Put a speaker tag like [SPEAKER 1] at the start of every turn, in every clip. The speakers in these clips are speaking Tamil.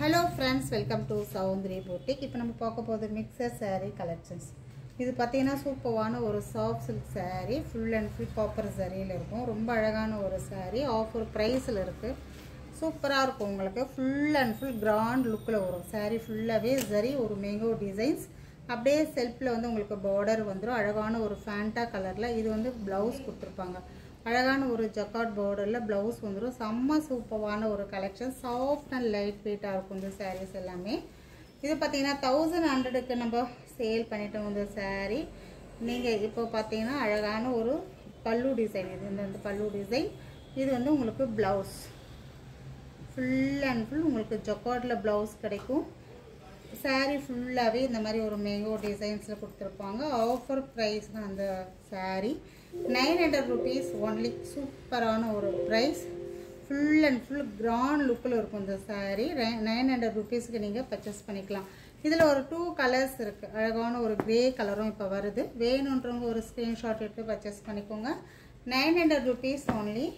[SPEAKER 1] hello friends welcome to Soundari boutique இப்போ நம்ம பார்க்க போகுது மிக்சர் saree கலெக்ஷன்ஸ் இது பார்த்தீங்கன்னா சூப்பரான ஒரு soft silk saree full and full copper சரியில் இருக்கும் ரொம்ப அழகான ஒரு saree ஆஃபர் ப்ரைஸில் இருக்குது சூப்பராக இருக்கும் உங்களுக்கு ஃபுல் அண்ட் ஃபுல் கிராண்ட் லுக்கில் வரும் saree ஃபுல்லாகவே சரி ஒரு மேங்கோ டிசைன்ஸ் அப்படியே செல்ஃபில் வந்து உங்களுக்கு பார்டர் வந்துடும் அழகான ஒரு ஃபேண்டா கலரில் இது வந்து ப்ளவுஸ் கொடுத்துருப்பாங்க அழகான ஒரு ஜக்காட் பார்டரில் ப்ளவுஸ் வந்துடும் செம்ம சூப்பரான ஒரு கலெக்ஷன் சாஃப்ட் அண்ட் லைட் வெயிட்டாக இருக்கும் இந்த sarees எல்லாமே இது பார்த்தீங்கன்னா தௌசண்ட் ஹண்ட்ரடுக்கு நம்ம சேல் பண்ணிட்டோம் இந்த saree நீங்கள் இப்போ பார்த்தீங்கன்னா அழகான ஒரு பல்லு டிசைன் இது இந்த இந்த பல்லு டிசைன் இது வந்து உங்களுக்கு ப்ளவுஸ் ஃபுல் அண்ட் ஃபுல் உங்களுக்கு ஜொக்கார்டில் ப்ளவுஸ் கிடைக்கும் saree ஃபுல்லாகவே இந்த மாதிரி ஒரு மேங்கோ டிசைன்ஸில் கொடுத்துருப்பாங்க ஆஃபர் ப்ரைஸ் தான் அந்த saree nine hundred rupees only சூப்பரான ஒரு price full and full grand லுக்கில் இருக்கும் இந்த saree நைன் ஹண்ட்ரட் ருபீஸ்க்கு நீங்கள் பர்ச்சேஸ் பண்ணிக்கலாம் இதில் ஒரு டூ கலர்ஸ் இருக்குது அழகான ஒரு க்ரே கலரும் இப்போ வருது வேணுன்றவங்க ஒரு ஸ்க்ரீன்ஷாட் எடுத்து பர்ச்சேஸ் பண்ணிக்கோங்க nine hundred rupees only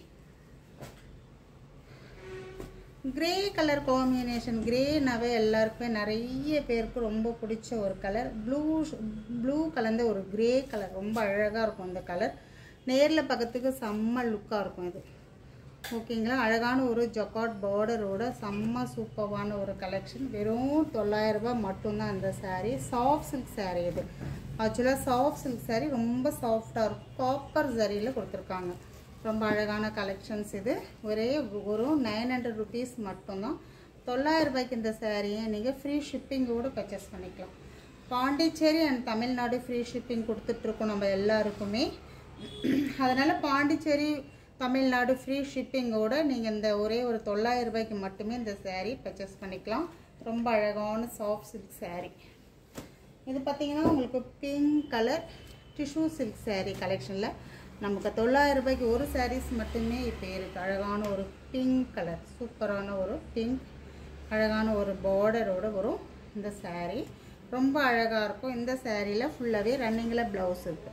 [SPEAKER 1] grey colour combination கிரேனாவே எல்லாருக்குமே நிறைய பேருக்கு ரொம்ப பிடிச்ச ஒரு கலர் ப்ளூ ப்ளூ கலந்த ஒரு கிரே கலர் ரொம்ப அழகாக இருக்கும் இந்த கலர் நேரில் பார்க்கறதுக்கு செம்ம லுக்காக இருக்கும் இது ஓகேங்களா அழகான ஒரு ஜொக்காட் பார்டரோட செம்ம சூப்பரான ஒரு கலெக்ஷன் வெறும் தொள்ளாயிரரூபா மட்டும்தான் இந்த saree சாஃப்ட் சில்க் saree இது ஆக்சுவலாக சாஃப்ட் சில்க் saree ரொம்ப சாஃப்டாக இருக்கும் காப்பர் சரியில் கொடுத்துருக்காங்க ரொம்ப அழகான கலெக்ஷன்ஸ் இது ஒரே ஒரு நைன் ஹண்ட்ரட் ருபீஸ் மட்டும்தான் தொள்ளாயிரம் ரூபாய்க்கு இந்த சாரியை நீங்கள் ஃப்ரீ ஷிப்பிங்கோடு பர்ச்சேஸ் பண்ணிக்கலாம் Pondicherry and Tamil Nadu free shipping கொடுத்துட்ருக்கோம் நம்ம எல்லாருக்குமே அதனால் பாண்டிச்சேரி தமிழ்நாடு ஃப்ரீ ஷிப்பிங்கோட நீங்கள் இந்த ஒரே ஒரு தொள்ளாயிரம் ரூபாய்க்கு மட்டுமே இந்த saree பர்ச்சேஸ் பண்ணிக்கலாம் ரொம்ப அழகான சாஃப்ட் சில்க் saree இது பார்த்தீங்கன்னா உங்களுக்கு pink colour tissue silk saree கலெக்ஷனில் நமக்கு தொள்ளாயிரம் ரூபாய்க்கு ஒரு சாரீஸ் மட்டுமே இப்போ இருக்குது அழகான ஒரு பிங்க் கலர் சூப்பரான ஒரு பிங்க் அழகான ஒரு பார்டரோட வரும் இந்த saree ரொம்ப அழகாக இருக்கும் இந்த சாரியில் ஃபுல்லாகவே ரன்னிங்கில் ப்ளவுஸ் இருக்குது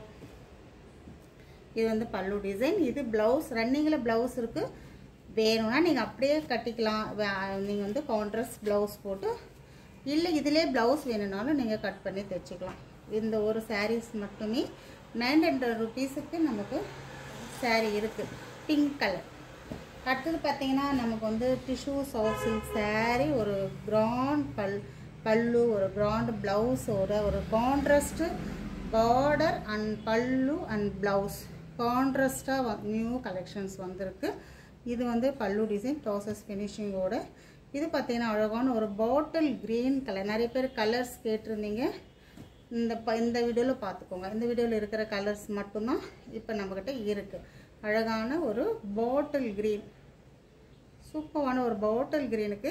[SPEAKER 1] இது வந்து பல்லு டிசைன் இது ப்ளவுஸ் ரன்னிங்கில் ப்ளவுஸ் இருக்குது வேணும்னா நீங்கள் அப்படியே கட்டிக்கலாம் நீங்கள் வந்து கான்ட்ராஸ்ட் ப்ளவுஸ் போட்டு இல்லை இதிலே ப்ளவுஸ் வேணும்னாலும் நீங்கள் கட் பண்ணி தைச்சிக்கலாம் இந்த ஒரு சாரீஸ் மட்டுமே நைன் ஹண்ட்ரட் ருபீஸுக்கு நமக்கு saree இருக்குது பிங்க் கலர் அடுத்தது பார்த்தீங்கன்னா நமக்கு வந்து டிஷ்யூ சாஃப்ட் சில்க் saree ஒரு கிராண்ட் பல் பல்லு ஒரு கிராண்ட் ப்ளவுஸோட ஒரு contrast border and pallu and blouse கான்ட்ராஸ்டாக நியூ கலெக்ஷன்ஸ் வந்திருக்கு இது வந்து பல்லு டிசைன் ப்ராசஸ் ஃபினிஷிங்கோட இது பார்த்தீங்கன்னா அழகான ஒரு பாட்டில் க்ரீன் கலர் நிறைய பேர் கலர்ஸ் கேட்டிருந்தீங்க இந்த ப இந்த வீடியோவில் பார்த்துக்கோங்க இந்த வீடியோவில் இருக்கிற கலர்ஸ் மட்டும்தான் இப்போ நம்மக்கிட்ட இருக்குது அழகான ஒரு பாட்டில் க்ரீன் சூப்பரான ஒரு பாட்டில் க்ரீனுக்கு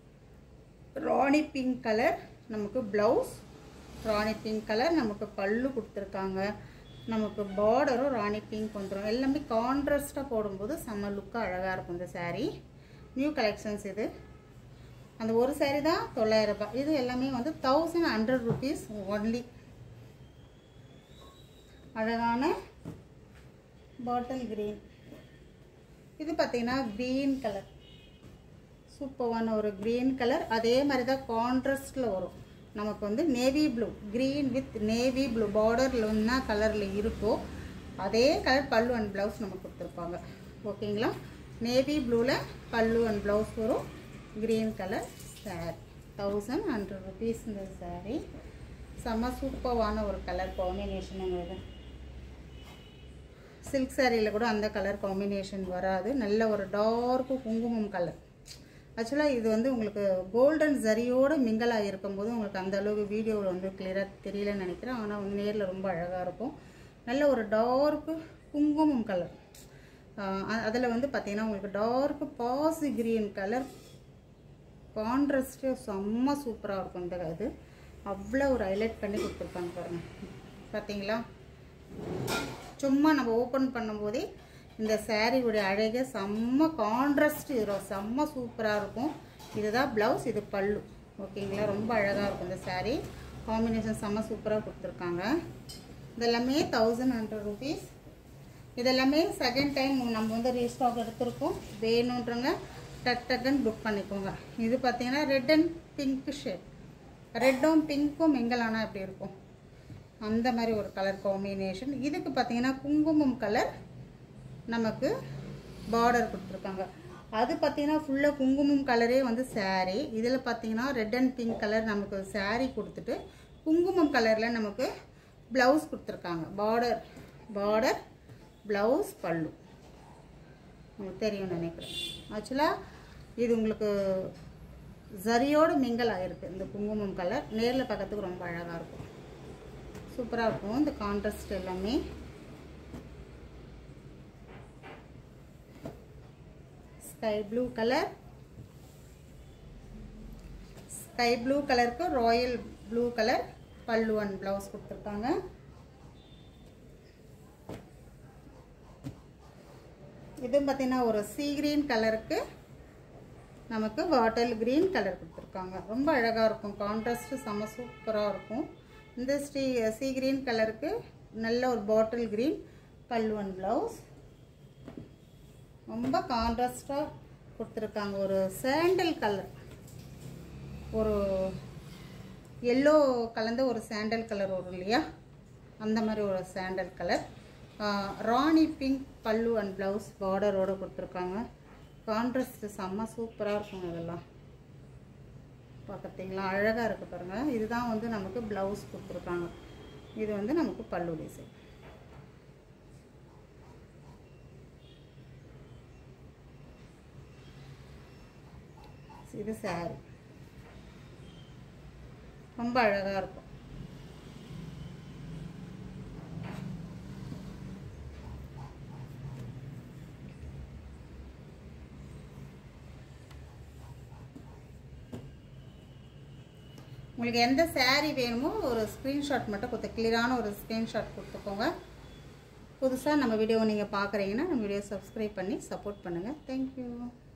[SPEAKER 1] ராணி பிங்க் கலர் நமக்கு ப்ளவுஸ் ராணி பிங்க் கலர் நமக்கு பல்லு கொடுத்துருக்காங்க நமக்கு பார்டரும் ராணி பிங்க் வந்துடும் எல்லாமே கான்ட்ராஸ்டாக போடும்போது செம்ம லுக்காக அழகாக இருக்கும் இந்த saree நியூ கலெக்ஷன்ஸ் இது அந்த ஒரு saree தான் தொள்ளாயிரம் ரூபாய் இது எல்லாமே வந்து தௌசண்ட் ஹண்ட்ரட் ருபீஸ் ஒன்லி அழகான பாட்டில் க்ரீன் இது பார்த்தீங்கன்னா க்ரீன் கலர் சூப்பரான ஒரு க்ரீன் கலர் அதே மாதிரி தான் கான்ட்ராஸ்டில் வரும் நமக்கு வந்து navy blue green with navy blue பார்டரில் என்ன கலரில் இருக்கோ அதே கலர் பல்லு அண்ட் ப்ளவுஸ் நமக்கு கொடுத்துருப்பாங்க ஓகேங்களா நேவி ப்ளூவில் பல்லு அண்ட் ப்ளவுஸ் வரும் green colour saree thousand hundred rupees இந்த சாரீ செம்ம சூப்பரான ஒரு கலர் காம்பினேஷனுங்க இது சில்க் சாரியில் கூட அந்த கலர் காம்பினேஷன் வராது நல்ல ஒரு டார்க்கு குங்குமம் கலர் ஆக்சுவலாக இது வந்து உங்களுக்கு கோல்டன் ஜரியோடு மிங்கலாக இருக்கும்போது உங்களுக்கு அந்த அளவுக்கு வீடியோவில் வந்து கிளியராக தெரியலன்னு நினைக்கிறேன் ஆனால் வந்து நேரில் ரொம்ப அழகாக இருக்கும் நல்ல ஒரு டார்க்கு குங்குமம் கலர் அதில் வந்து பார்த்தீங்கன்னா உங்களுக்கு டார்க்கு பாசி கிரீன் கலர் கான்ட்ராஸ்ட்டு செம்ம சூப்பராக இருக்கும் இந்த இது அவ்வளோ ஒரு ஹைலைட் பண்ணி கொடுத்துருப்பாங்க பாருங்கள் பார்த்தீங்களா சும்மா நம்ம ஓப்பன் பண்ணும்போதே இந்த சாரியுடைய அழகே செம்ம கான்ட்ராஸ்ட் இது செம்ம சூப்பராக இருக்கும் இதுதான் ப்ளவுஸ் இது பல்லு ஓகேங்களா ரொம்ப அழகாக இருக்கும் இந்த சாரீ காம்பினேஷன் செம்ம சூப்பராக கொடுத்துருக்காங்க இதெல்லாமே தௌசண்ட் ஹண்ட்ரட் ருபீஸ் இதெல்லாமே செகண்ட் டைம் நம்ம வந்து ரீஸ்டாக் எடுத்திருக்கோம் வேணுன்றவங்க டக் டக்குன்னு புக் பண்ணிக்கோங்க இது பார்த்தீங்கன்னா ரெட் அண்ட் பிங்க் ஷேட் ரெட்டும் பிங்க்கும் மிங்கல் ஆனால் எப்படி இருக்கும் அந்த மாதிரி ஒரு கலர் காம்பினேஷன் இதுக்கு பார்த்தீங்கன்னா குங்குமம் கலர் நமக்கு பார்டர் கொடுத்துருக்காங்க அது பார்த்தீங்கன்னா ஃபுல்லாக குங்குமம் கலரே வந்து saree இதில் பார்த்தீங்கன்னா ரெட் அண்ட் பிங்க் கலர் நமக்கு saree கொடுத்துட்டு குங்குமம் கலரில் நமக்கு ப்ளவுஸ் கொடுத்துருக்காங்க பார்டர் பார்டர் ப்ளவுஸ் பல்லு உங்களுக்கு தெரியும் நினைக்கிறேன் ஆக்சுவலாக இது உங்களுக்கு ஜரியோடு மிங்கல் ஆகிருக்கு இந்த குங்குமம் கலர் நேரில் பார்க்கறதுக்கு ரொம்ப அழகாக இருக்கும் சூப்பராக இருக்கும் இந்த கான்ட்ராஸ்ட் எல்லாமே sky blue colour sky blue கலருக்கு royal blue colour pallu and blouse கொடுத்துருக்காங்க இதுவும் பார்த்தீங்கன்னா ஒரு சீ கிரீன் கலருக்கு நமக்கு பாட்டில் கிரீன் கலர் கொடுத்துருக்காங்க ரொம்ப அழகாக இருக்கும் கான்ட்ராஸ்ட்டு செம்ம சூப்பராக இருக்கும் இந்த ஸ்ரீ சீ கிரீன் கலருக்கு நல்ல ஒரு bottle green pallu and blouse ரொம்ப கான்ட்ராஸ்டாக கொடுத்துருக்காங்க ஒரு சாண்டல் கலர் ஒரு எல்லோ கலந்த ஒரு சாண்டல் கலர் வரும் இல்லையா அந்த மாதிரி ஒரு sandal colour rani pink pallu and blouse பார்டரோடு கொடுத்துருக்காங்க கான்ட்ராஸ்ட்டு செம்ம சூப்பராக இருக்கும் இதெல்லாம் பார்க்குறீங்களா அழகாக இருக்குது பாருங்கள் இதுதான் வந்து நமக்கு ப்ளவுஸ் கொடுத்துருக்காங்க இது வந்து நமக்கு பல்லு டிசைன் இது saree ரொம்ப அழகாக இருக்கும் உங்களுக்கு எந்த saree வேணுமோ ஒரு ஸ்க்ரீன்ஷாட் மட்டும் கொடுத்து கிளியரான ஒரு ஸ்க்ரீன்ஷாட் கொடுத்துக்கோங்க புதுசாக நம்ம வீடியோ நீங்கள் பார்க்குறீங்கன்னா நம்ம வீடியோ சப்ஸ்கிரைப் பண்ணி சப்போர்ட் பண்ணுங்கள் தேங்க்யூ